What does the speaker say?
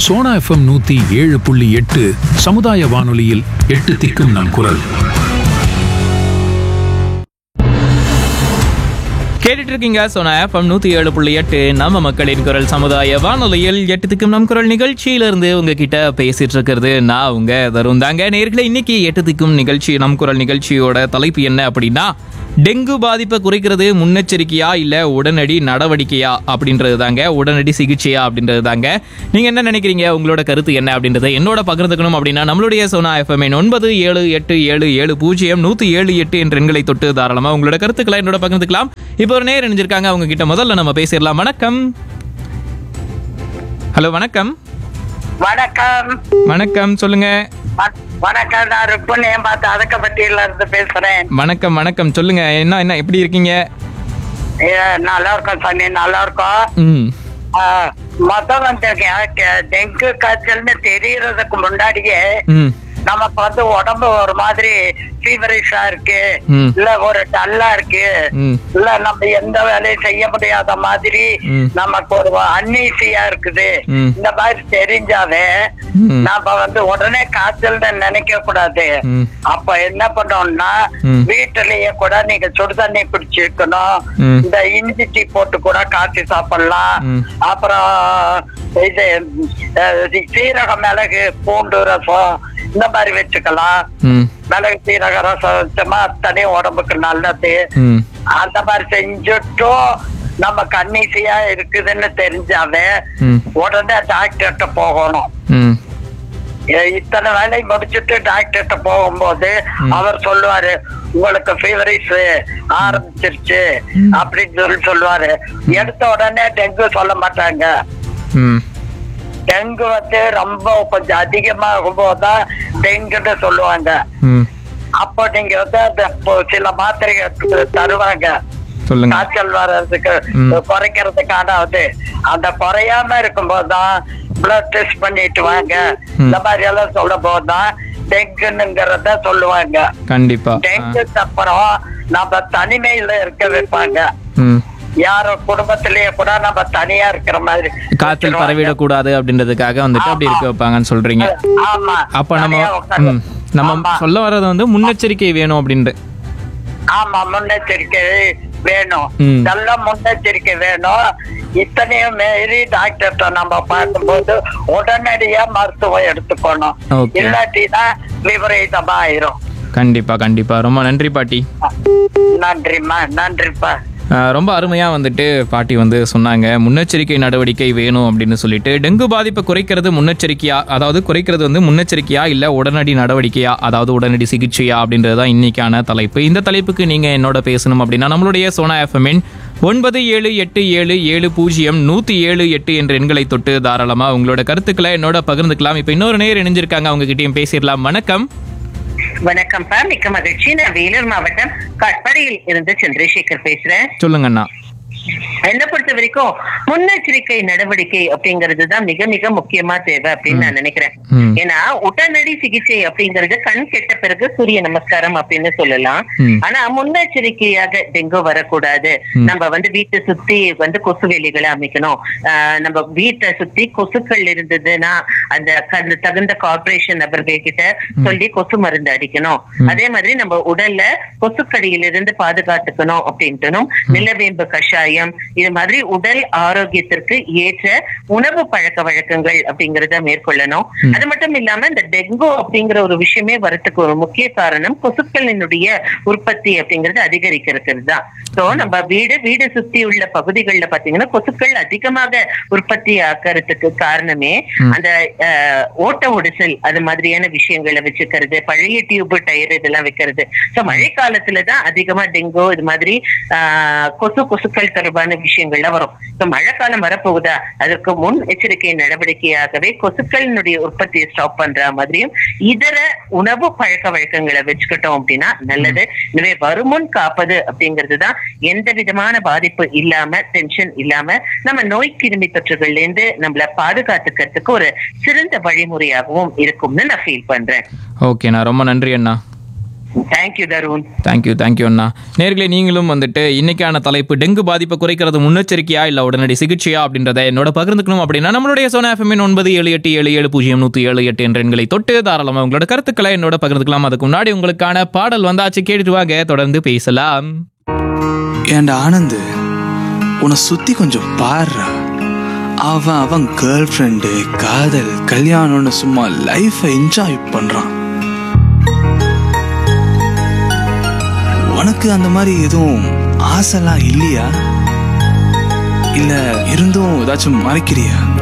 Sona FM நூத்தி ஏழு புள்ளி எட்டு சமுதாய வானொலியில் எட்டு திக்கும் நம் குரல் கேட்டுட்டு இருக்கீங்க சோனா எஃப்எம் நூத்தி ஏழு புள்ளி எட்டு நம்ம மக்களின் குரல் சமுதாய வானொலியில் எட்டுத்துக்கும் நம் குரல் நிகழ்ச்சியிலிருந்து உங்ககிட்ட பேசிட்டு இருக்கிறது நான் உங்க தருண் தாங்க நேர்களை இன்னைக்கு எட்டுத்துக்கும் நிகழ்ச்சி நம் குரல் நிகழ்ச்சியோட தலைப்பு என்ன அப்படின்னா டெங்கு பாதிப்பை குறைக்கிறது முன்னெச்சரிக்கையா இல்ல உடனடி நடவடிக்கையா அப்படின்றது தாங்க உடனடி சிகிச்சையா அப்படின்றது தாங்க நீங்க என்ன நினைக்கிறீங்க உங்களோட கருத்து என்ன அப்படின்றத என்னோட பகிர்ந்துக்கணும் அப்படின்னா நம்மளுடைய சோனா எஃப்எம் ஒன்பது ஏழு எட்டு ஏழு ஏழு பூஜ்ஜியம் நூத்தி ஏழு எட்டு என்ற எண்களை தொட்டு தாராளமா உங்களோட கருத்துக்களை என்னோட பகிர்ந்துக்கலாம் இப்போ ஒரு நேர் இணைஞ்சிருக்காங்க அவங்க கிட்ட முதல்ல நம்ம பேசிடலாம் வணக்கம் ஹலோ வணக்கம் வணக்கம் வணக்கம் சொல்லுங்க வ- வணக்கம் நான் ருக்குன் ஏமாத்த அதக்கப்பட்டியில இருந்து பேசுறேன் வணக்கம் வணக்கம் சொல்லுங்க என்ன என்ன எப்படி இருக்கீங்க ஏ, நல்லா இருக்கோம் சாமி நல்லா இருக்கோம் ம் ஆ, மொத வந்து கே- கே- டெங்கு காய்ச்சல்னு தெரியறதுக்கு முன்னாடியே ம் நமக்கு வந்து உடம்பு ஒரு மாதிரி ஃபீவரிஷா இருக்கு ம். இல்ல ஒரு டல்லா இருக்கு ம் இல்ல நம்ம எந்த வேலையும் செய்ய முடியாத மாதிரி ம். நமக்கு ஒரு அன்னீசியா இருக்குது ம். இந்த மாதிரி தெரிஞ்சாவே ம். நாம வந்து உடனே காய்ச்சல்னு நினைக்க கூடாது ம். அப்ப என்ன பண்ணோம்னா ம். வீட்டுலயே கூட நீங்க சுடு தண்ணி குடிச்சிருக்கணும் ம். இந்த இஞ்சி டீ போட்டு கூட காய்ச்சி சாப்பிடலாம் ம். அப்புறம் இது அஹ், சீரக மிளகு பூண்டு ரசம் இந்த மாதிரி வச்சுக்கலாம் ம் மிளகு சீரக ரசம் வச்சோமா அத்தனையும் உடம்புக்கு நல்லது ம் அந்த மாதிரி செஞ்சுட்டும் நம்ம கண்ணீசியா இருக்குதுன்னு தெரிஞ்சாவே ம். உடனே டாக்டர்கிட்ட போகணும் ம் எ- இத்தனை வேலை முடிச்சுட்டு டாக்டர்கிட்ட போகும்போது அவர் சொல்லுவாரு உங்களுக்கு ஃபீவரிஸ் ஆரம்பிச்சிருச்சு அப்படின்னு சொல்லி சொல்லுவாரு எடுத்த உடனே டெங்கு சொல்ல மாட்டாங்க ம் டெங்கு வந்து ரொம்ப கொஞ்சம் அதிகமாகும் போதுதான் டெங்குன்னு சொல்லுவாங்க ம் அப்போ நீங்க வந்து அந்த பொ- சில மாத்திரைகள் தருவாங்க சொல்லுங்க காய்ச்சல் வர்றதுக்கு ம். குறைக்கிறதுக்கான அது அந்த குறையாம இருக்கும்போது தான் பிளட் டெஸ்ட் பண்ணிட்டு வாங்க இந்த மாதிரி எல்லாம் சொல்லும் போதுதான் டெங்குங்கிறத சொல்லுவாங்க கண்டிப்பா ஆ. டெங்குக்கு அப்புறம் நம்ம தனிமையில இருக்க வைப்பாங்க ம் யாரோ குடும்பத்திலேயே கூட நம்ம தனியா இருக்கிற மாதிரி காய்ச்சல் வச்சிருவாங்க. பரவிடக்கூடாது அப்படின்றதுக்காக வந்துட்டு அப்படி இருக்க வைப்பாங்கன்னு சொல்றீங்க ஆமா அப்ப நம்ம தனியா உட்கார்ந்து. ம், நம்ம ஆமா. சொல்ல வர்றது வந்து முன்னெச்சரிக்கை வேணும் அப்படின்ட்டு ஆமா முன்னெச்சரிக்கை வேணும் ம். நல்ல முன்னெச்சரிக்கை வேணும் இத்தனையும் மீறி டாக்டர்கிட்ட நம்ம பார்க்கும்போது உடனடியா மருத்துவம் எடுத்துக்கணும் Okay. இல்லாட்டினா விபரீதமா ஆயிரும் கண்டிப்பா கண்டிப்பா ரொம்ப நன்றி பாட்டி நன்றிம்மா நன்றிப்பா ஆஹ் ரொம்ப அருமையாக வந்துட்டு பாட்டி வந்து சொன்னாங்க முன்னெச்சரிக்கை நடவடிக்கை வேணும் அப்படின்னு சொல்லிட்டு டெங்கு பாதிப்பை குறைக்கிறது முன்னெச்சரிக்கையா அதாவது குறைக்கிறது வந்து முன்னெச்சரிக்கையா இல்லை உடனடி நடவடிக்கையா அதாவது உடனடி சிகிச்சையா அப்படின்றது தான் இன்னைக்கான தலைப்பு இந்த தலைப்புக்கு நீங்கள் என்னோட பேசணும் அப்படின்னா நம்மளுடைய சோனா எஃப்எம்மின் ஒன்பது ஏழு எட்டு ஏழு ஏழு பூஜ்ஜியம் நூற்றி ஏழு எட்டு என்ற எண்களை தொட்டு தாராளமாக உங்களோட கருத்துக்களை என்னோட பகிர்ந்துக்கலாம் இப்போ இன்னொரு நேர் இணைஞ்சிருக்காங்க அவங்க கிட்டயும் பேசிடலாம் வணக்கம் வணக்கம்ப்பா மிக்க மகிழ்ச்சி நான் வேலூர் மாவட்டம் கட்படியில் இருந்து சந்திரசேகர் பேசுறேன் சொல்லுங்க அண்ணா என்ன பொறுத்த வரைக்கும் முன்னெச்சரிக்கை நடவடிக்கை அப்படிங்கிறது தான் மிக மிக முக்கியமா தேவை அப்படின்னு நான் நினைக்கிறேன் ம். ஏன்னா உடனடி சிகிச்சை அப்படிங்கிறது கண் கெட்ட பிறகு சூரிய நமஸ்காரம் அப்படின்னு சொல்லலாம் ம். ஆனா முன்னெச்சரிக்கையாக டெங்கு வரக்கூடாது நம்ம வந்து வீட்டை சுத்தி வந்து கொசு வேலிகளை அமைக்கணும் ஆஹ் நம்ம வீட்டை சுத்தி கொசுக்கள் இருந்ததுன்னா அந்த க- தகுந்த கார்பரேஷன் நபர்கள் கிட்ட சொல்லி கொசு மருந்து அடிக்கணும் அதே மாதிரி நம்ம உடல்ல கொசுக்கடியிலிருந்து பாதுகாத்துக்கணும் அப்படின்ட்டுனும் நிலவேம்பு கஷாயம் இது மாதிரி உடல் ஆரோக்கியத்திற்கு ஏற்ற உணவு பழக்க வழக்கங்கள் அப்படிங்கறத மேற்கொள்ளணும் அது மட்டும் இல்லாம இந்த டெங்கு அப்படிங்கிற ஒரு விஷயமே வரத்துக்கு ஒரு முக்கிய காரணம் கொசுக்களினுடைய உற்பத்தி அப்படிங்கிறது அதிகரிக்கிறது தான் சோ நம்ம வீடு வீடு சுத்தி உள்ள பகுதிகளில் பாத்தீங்கன்னா கொசுக்கள் அதிகமாக உற்பத்தி ஆக்கிறதுக்கு காரணமே அந்த அஹ், ஓட்ட ஒடிசல் அது மாதிரியான விஷயங்களை வச்சுக்கிறது பழைய டியூப் டயர் இதெல்லாம் வைக்கிறது சோ மழை காலத்துல தான் அதிகமா டெங்கு இது மாதிரி ஆஹ், கொசு கொசுக்கள் தொடர்பான விஷயங்கள்லாம் வரும் சோ மழை காலம் வரப்போகுதா அதற்கு முன் எச்சரிக்கை நடவடிக்கையாகவே கொசுக்களினுடைய உற்பத்தியை ஸ்டாப் பண்ற மாதிரியும் இதர உணவு பழக்க வழக்கங்களை வச்சுக்கிட்டோம் அப்படின்னா நல்லது எனவே வருமுன் காப்பது அப்படிங்கிறது தான் எந்த விதமான பாதிப்பு இல்லாம டென்ஷன் இல்லாம நம்ம நோய் கிருமி தொற்றுகள்ல இருந்து நம்மள பாதுகாத்துக்கிறதுக்கு ஒரு சிறந்த வழிமுறையாகவும் இருக்கும்னு நான் ஃபீல் பண்றேன் ஓகேண்ணா ரொம்ப நன்றி அண்ணா தேங்க்யூ தருண் தேங்க்யூ தேங்க்யூ அண்ணா நேர்களே நீங்களும் வந்துட்டு இன்னைக்கான தலைப்பு டெங்கு பாதிப்பை குறைக்கிறது முன்னெச்சரிக்கையா இல்ல உடனடி சிகிச்சையா அப்படின்றத என்னோட பகிர்ந்துக்கணும் அப்படின்னா நம்மளுடைய சோனா எஃப்எம் ஒன்பது ஏழு எட்டு ஏழு ஏழு பூஜ்ஜியம் நூத்தி ஏழு எட்டு என்ற எண்களை தொட்டு தாராளமா உங்களோட கருத்துக்களை என்னோட பகிர்ந்துக்கலாம் அதுக்கு முன்னாடி உங்களுக்கான பாடல் வந்தாச்சு கேட்டுட்டு வாங்க தொடர்ந்து பேசலாம் ஏன்டா ஆனந்த் உன்னை சுத்தி கொஞ்சம் பாருடா அவன் அவன் கேர்ள் ஃப்ரெண்டு காதல் கல்யாணம்னு சும்மா லைஃபை என்ஜாய் பண்றான் உனக்கு அந்த மாதிரி எதுவும் ஆசைலாம் இல்லையா இல்ல இருந்தும் ஏதாச்சும் மறைக்கிறியா